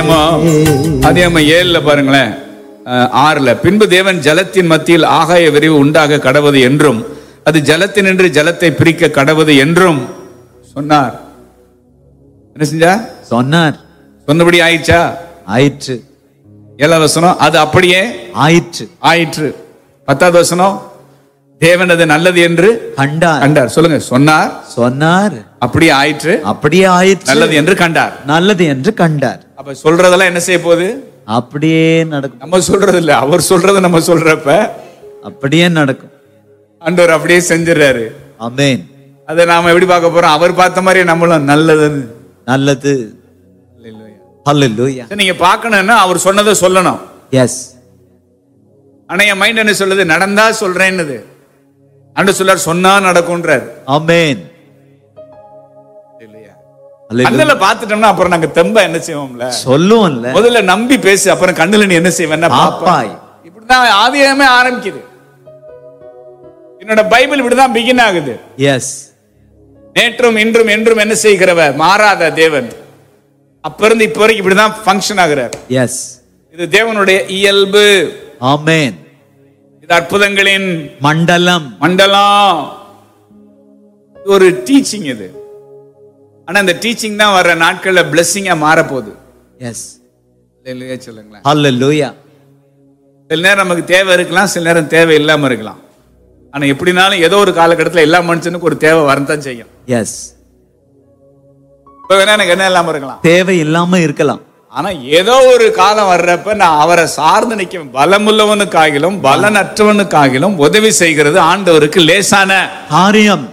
அதே நம்ம ஏழுல பாருங்களேன் அஹ், ஆறுல பின்பு தேவன் ஜலத்தின் மத்தியில் ஆகாய விரிவு உண்டாக கடவது என்றும் அது ஜலத்தினின்று ஜலத்தை பிரிக்க கடவது என்றும் சொன்னார் என்ன செஞ்சா சொன்னார் சொன்னபடி ஆயிடுச்சா ஆயிற்று ஏழாவது வசனம் அது அப்படியே ஆயிற்று ஆயிற்று பத்தாவது வசனம் தேவன் அது நல்லது என்று கண்டார் கண்டார் சொல்லுங்க சொன்னார் சொன்னார் அப்படியே ஆயிற்று அப்படியே ஆயிற்று நல்லது என்று கண்டார் நல்லது என்று கண்டார் அப்ப சொல்றதெல்லாம் என்ன செய்ய போகுது அப்படியே நடக்கும் நம்ம சொல்றது இல்ல அவர் சொல்றத நம்ம சொல்றப்ப அப்படியே நடக்கும் ஆண்டவர் அப்படியே செஞ்சிடறாரு அமேன் அதை நாம எப்படி பார்க்க போறோம் அவர் பார்த்த மாதிரி நம்மளும் நல்லதுன்னு நல்லது ஹalleluya சரி, நீங்க பார்க்கணும்னா அவர் சொன்னதை சொல்லணும் எஸ் ஆனா என் மைண்ட் என்ன சொல்லுது நடந்தா சொல்றேன்னுது ஆண்டு சொல்லார் சொன்னா நடக்கும்ன்றார் அமேன் இல்லையா Hallelujah. கண்ணுல பாத்துட்டோம்னா அப்புறம் நாங்க தெம்ப என்ன செய்வோம்ல சொல்லுவோம்ல முதல்ல நம்பி பேசு அப்புறம் கண்ணுல நீ என்ன செய்வேன்னா பாப்பா பாப்பாய் இப்படிதான் ஆதியாகமே ஆரம்பிக்குது என்னோட பைபிள் இப்படிதான் பிகின் ஆகுது எஸ் நேற்றும் இன்றும் என்றும் என்ன செய்கிறவர் மாறாத தேவன் அப்ப இருந்து இப்ப வரைக்கும் இப்படிதான் ஃபங்க்ஷன் ஆகுறார் எஸ் இது தேவனுடைய இயல்பு ஆமென் இது அற்புதங்களின் மண்டலம் மண்டலம் இது ஒரு டீச்சிங் இது ஆனா இந்த டீச்சிங் தான் வர்ற நாட்கள்ல பிளெஸ்ஸிங்கா மாறப்போகுது எஸ் இல்லையா சொல்லுங்களேன் ஹalleluya சில நேரம் நமக்கு தேவை இருக்கலாம் சில நேரம் தேவை இல்லாம இருக்கலாம் ஆனா எப்படினாலும் ஏதோ ஒரு காலகட்டத்தில் எல்லா மனுஷனுக்கும் ஒரு தேவை வரத்தான் செய்யும் எஸ் இப்ப வேணா எனக்கு என்ன இல்லாம இருக்கலாம் தேவை இல்லாம இருக்கலாம் ஆனா ஏதோ ஒரு காலம் வர்றப்ப நான் அவரை சார்ந்து நிற்கும் பலமுள்ளவனுக்காகிலும் பலனற்றவனுக்காகிலும் உதவி செய்கிறது ஆண்டவருக்கு லேசான காரியம்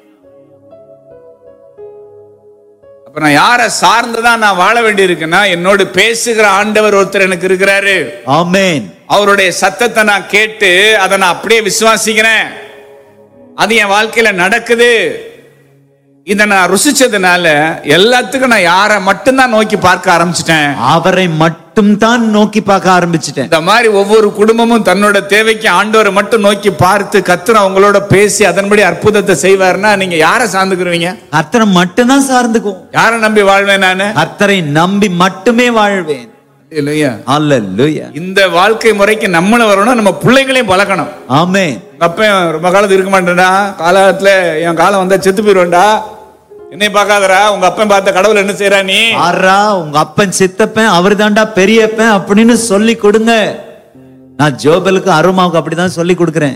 அப்ப நான் யாரை சார்ந்துதான் நான் வாழ வேண்டி இருக்குன்னா என்னோடு பேசுகிற ஆண்டவர் ஒருத்தர் எனக்கு இருக்கிறாரு ஆமென் அவருடைய சத்தத்தை நான் கேட்டு அதை நான் அப்படியே விசுவாசிக்கிறேன் அது என் வாழ்க்கையில நடக்குது இதை நான் ருசிச்சதுனால எல்லாத்துக்கும் நான் யாரை மட்டும்தான் நோக்கி பார்க்க ஆரம்பிச்சிட்டேன் அவரை மட்டும் தான் நோக்கி பார்க்க ஆரம்பிச்சிட்டேன் இந்த மாதிரி ஒவ்வொரு குடும்பமும் தன்னோட தேவைக்கு ஆண்டவரை மட்டும் நோக்கி பார்த்து கத்துற அவங்களோட பேசி அதன்படி அற்புதத்தை செய்வாருன்னா நீங்க யாரை சார்ந்துக்குருவீங்க கர்த்தரை மட்டும் தான் சார்ந்துக்குவோம் யாரை நம்பி வாழ்வேன் நானு கர்த்தரை நம்பி மட்டுமே வாழ்வேன் இல்லையா ஹalleluya இந்த வாழ்க்கை முறைக்கு நம்மளும் வரணும் நம்ம பிள்ளைகளையும் பழக்கணும் ஆமென் உங்க அப்பன் ரொம்ப காலத்து இருக்க மாட்டேன்டா காலத்துல என் காலம் வந்தா செத்து போயிடுவேன்டா என்னை பார்க்காதடா உங்க அப்பன் பார்த்த கடவுள் என்ன செய்றா நீ ஆறா உங்க அப்பன் சித்தப்பன் அவர் தாண்டா பெரியப்பன் அப்படின்னு சொல்லி கொடுங்க நான் ஜோபலுக்கு அருமாவுக்கு அப்படிதான் சொல்லி கொடுக்கிறேன்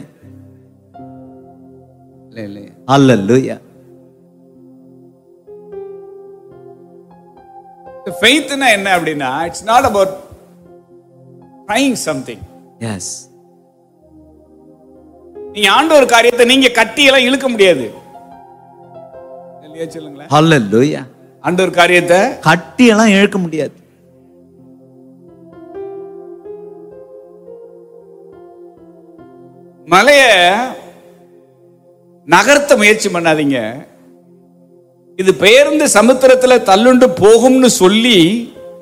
இல்ல இல்லையா ஹalleluya ஃபெய்த்னா என்ன அப்படின்னா it's not about trying something எஸ் நீங்க ஆண்ட ஒரு காரியத்தை நீங்க கட்டி எல்லாம் இழுக்க முடியாது இல்லையா சொல்லுங்களேன் ஹalleluya ஆண்ட ஒரு காரியத்தை கட்டி எல்லாம் இழுக்க முடியாது மலைய நகர்த்த முயற்சி பண்ணாதீங்க இது பெயர்ந்து சமுத்திரத்துல தள்ளுண்டு போகும்னு சொல்லி